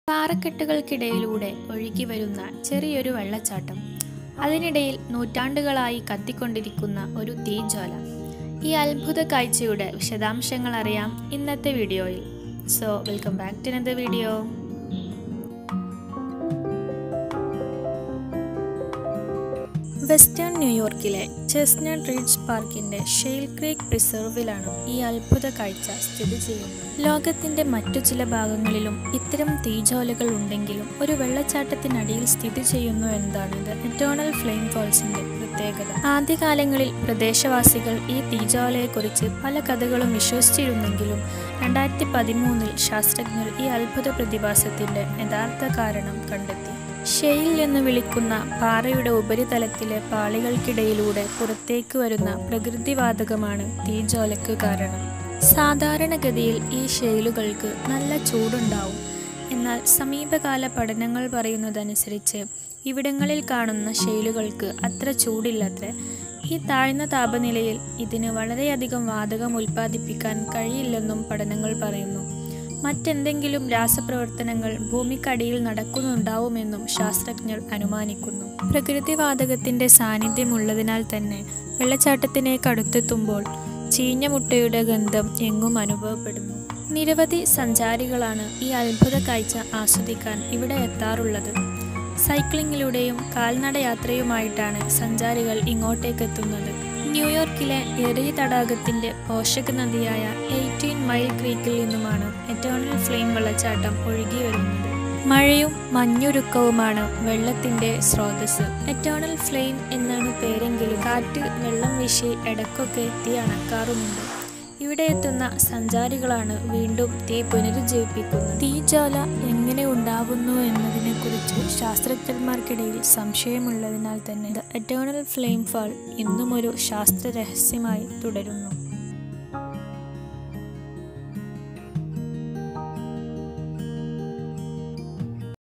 പാറക്കെട്ടുകൾക്കിടയിലൂടെ ഒഴുകി വരുന്ന ചെറിയൊരു വെള്ളച്ചാട്ടം അതിനിടയിൽ നൂറ്റാണ്ടുകളായി കത്തിക്കൊണ്ടിരിക്കുന്ന ഒരു തീജ്വാല ഈ അത്ഭുത കാഴ്ചയുടെ വിശദാംശങ്ങൾ അറിയാം ഇന്നത്തെ വീഡിയോയിൽ സോ വെൽക്കം ബാക്ക് ടു ഇന്നത്തെ വീഡിയോ വെസ്റ്റേൺ ന്യൂയോർക്കിലെ ചെസ്നട്ട് റിഡ്ജ് പാർക്കിന്റെ ഷെയിൽ ക്രീക്ക് പ്രിസർവിലാണ് ഈ അത്ഭുത കാഴ്ച സ്ഥിതി ചെയ്യുന്നത് ലോകത്തിന്റെ മറ്റു ചില ഭാഗങ്ങളിലും ഇത്തരം തീജ്വാലകൾ ഉണ്ടെങ്കിലും ഒരു വെള്ളച്ചാട്ടത്തിനടിയിൽ സ്ഥിതി ചെയ്യുന്നു എന്നതാണ് എറ്റേണൽ ഫ്ലെയിം ഫോൾസിന്റെ പ്രത്യേകത ആദ്യകാലങ്ങളിൽ പ്രദേശവാസികൾ ഈ തീജ്വാലയെക്കുറിച്ച് പല കഥകളും വിശ്വസിച്ചിരുന്നെങ്കിലും രണ്ടായിരത്തി പതിമൂന്നിൽ ശാസ്ത്രജ്ഞർ ഈ അത്ഭുത പ്രതിഭാസത്തിന്റെ യഥാർത്ഥ കാരണം കണ്ടെത്തി ഷെയിൽ എന്ന് വിളിക്കുന്ന പാറയുടെ ഉപരിതലത്തിലെ പാളികൾക്കിടയിലൂടെ പുറത്തേക്ക് വരുന്ന പ്രകൃതിവാതകമാണ് തീജ്വാലയ്ക്ക് കാരണം സാധാരണഗതിയിൽ ഈ ഷെയിലുകൾക്ക് നല്ല ചൂടുണ്ടാവും എന്നാൽ സമീപകാല പഠനങ്ങൾ പറയുന്നതനുസരിച്ച് ഇവിടങ്ങളിൽ കാണുന്ന ഷെയിലുകൾക്ക് അത്ര ചൂടില്ലത്രേ ഈ താഴ്ന്ന താപനിലയിൽ ഇതിന് വളരെയധികം വാതകം ഉൽപ്പാദിപ്പിക്കാൻ കഴിയില്ലെന്നും പഠനങ്ങൾ പറയുന്നു മറ്റെന്തെങ്കിലും രാസപ്രവർത്തനങ്ങൾ ഭൂമിക്കടിയിൽ നടക്കുന്നുണ്ടാവുമെന്നും ശാസ്ത്രജ്ഞർ അനുമാനിക്കുന്നു പ്രകൃതിവാതകത്തിന്റെ സാന്നിധ്യമുള്ളതിനാൽ തന്നെ വെള്ളച്ചാട്ടത്തിനേക്ക് അടുത്തെത്തുമ്പോൾ ചീഞ്ഞ മുട്ടയുടെ ഗന്ധം എങ്ങും അനുഭവപ്പെടുന്നു നിരവധി സഞ്ചാരികളാണ് ഈ അത്ഭുത കാഴ്ച ആസ്വദിക്കാൻ ഇവിടെ എത്താറുള്ളത് സൈക്ലിങ്ങിലൂടെയും കാൽനടയാത്രയുമായിട്ടാണ് സഞ്ചാരികൾ ഇങ്ങോട്ടേക്ക് എത്തുന്നത് ന്യൂയോർക്കിലെ എറിയ തടാകത്തിന്റെ പോഷക നദിയായ എയ്റ്റീൻ മൈൽ ക്രീക്കിൽ നിന്നുമാണ് എറ്റേണൽ ഫ്ലെയിം വെള്ളച്ചാട്ടം ഒഴുകി വരുന്നത് മഴയും മഞ്ഞുരുക്കവുമാണ് വെള്ളത്തിന്റെ സ്രോതസ് എറ്റേണൽ ഫ്ലെയിം എന്നാണ് പേരെങ്കിലും കാറ്റ് വെള്ളം വീശി ഇടയ്ക്കൊക്കെ തീ അണക്കാറുമുണ്ട് ഇവിടെ എത്തുന്ന സഞ്ചാരികളാണ് വീണ്ടും തീ പുനരുജ്ജീവിപ്പിക്കുന്നത് തീജ്വാല എങ്ങനെ ഉണ്ടാവുന്നു എന്നതിനെക്കുറിച്ച് ശാസ്ത്രജ്ഞന്മാർക്കിടയിൽ സംശയമുള്ളതിനാൽ തന്നെ ദ എറ്റേണൽ ഫ്ലെയിം ഫാൾ ഇന്നും ഒരു ശാസ്ത്ര രഹസ്യമായി തുടരുന്നു